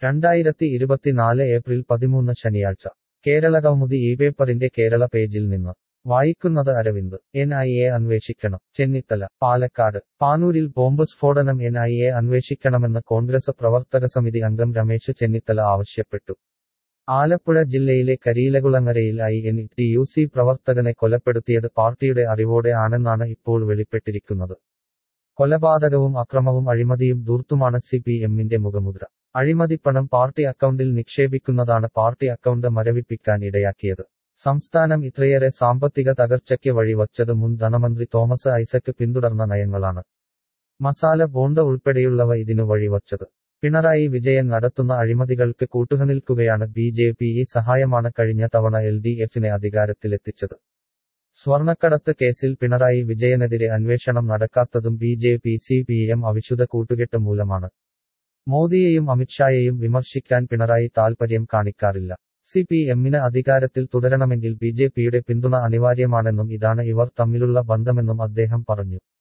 രണ്ടായിരത്തി ഇരുപത്തിനാല് ഏപ്രിൽ പതിമൂന്ന് ശനിയാഴ്ച കേരള കൗമുദി ഈ പേപ്പറിന്റെ കേരള പേജിൽ നിന്ന് വായിക്കുന്നത് അരവിന്ദ് എൻ ഐ എ അന്വേഷിക്കണം ചെന്നിത്തല പാലക്കാട് പാനൂരിൽ ബോംബ് സ്ഫോടനം എൻ ഐ എ അന്വേഷിക്കണമെന്ന് കോൺഗ്രസ് പ്രവർത്തക സമിതി അംഗം രമേശ് ചെന്നിത്തല ആവശ്യപ്പെട്ടു ആലപ്പുഴ ജില്ലയിലെ കരിയിലകുളങ്ങരയിൽ I N T U C പ്രവർത്തകനെ കൊലപ്പെടുത്തിയത് പാർട്ടിയുടെ അറിവോടെ ആണെന്നാണ് ഇപ്പോൾ വെളിപ്പെട്ടിരിക്കുന്നത് കൊലപാതകവും അക്രമവും അഴിമതിയും ദൂർത്തുമാണ് സി പി എമ്മിന്റെ മുഖമുദ്ര അഴിമതിപ്പണം പാർട്ടി അക്കൗണ്ടിൽ നിക്ഷേപിക്കുന്നതാണ് പാർട്ടി അക്കൗണ്ട് മരവിപ്പിക്കാൻ ഇടയാക്കിയത് സംസ്ഥാനം ഇത്രയേറെ സാമ്പത്തിക തകർച്ചയ്ക്ക് വഴിവച്ചത് മുൻ ധനമന്ത്രി തോമസ് ഐസക്ക് പിന്തുടർന്ന നയങ്ങളാണ് മസാല ബോണ്ട് ഉൾപ്പെടെയുള്ളവ ഇതിനു വഴിവച്ചത് പിണറായി വിജയൻ നടത്തുന്ന അഴിമതികൾക്ക് കൂട്ടുനിൽക്കുകയാണ് ബി ജെ പി ഈ സഹായമാണ് കഴിഞ്ഞ തവണ എൽ ഡി എഫിനെ അധികാരത്തിലെത്തിച്ചത് സ്വർണക്കടത്ത് കേസിൽ പിണറായി വിജയനെതിരെ അന്വേഷണം നടക്കാത്തതും B J P C P M അവിശുദ്ധ കൂട്ടുകെട്ട് മൂലമാണ് മോദിയെയും അമിത്ഷായെയും വിമർശിക്കാൻ പിണറായി താൽപര്യം കാണിക്കാറില്ല സി പി എമ്മിന് അധികാരത്തിൽ തുടരണമെങ്കിൽ ബി ജെ പിയുടെ പിന്തുണ അനിവാര്യമാണെന്നും ഇതാണ് ഇവർ തമ്മിലുള്ള ബന്ധമെന്നും അദ്ദേഹം പറഞ്ഞു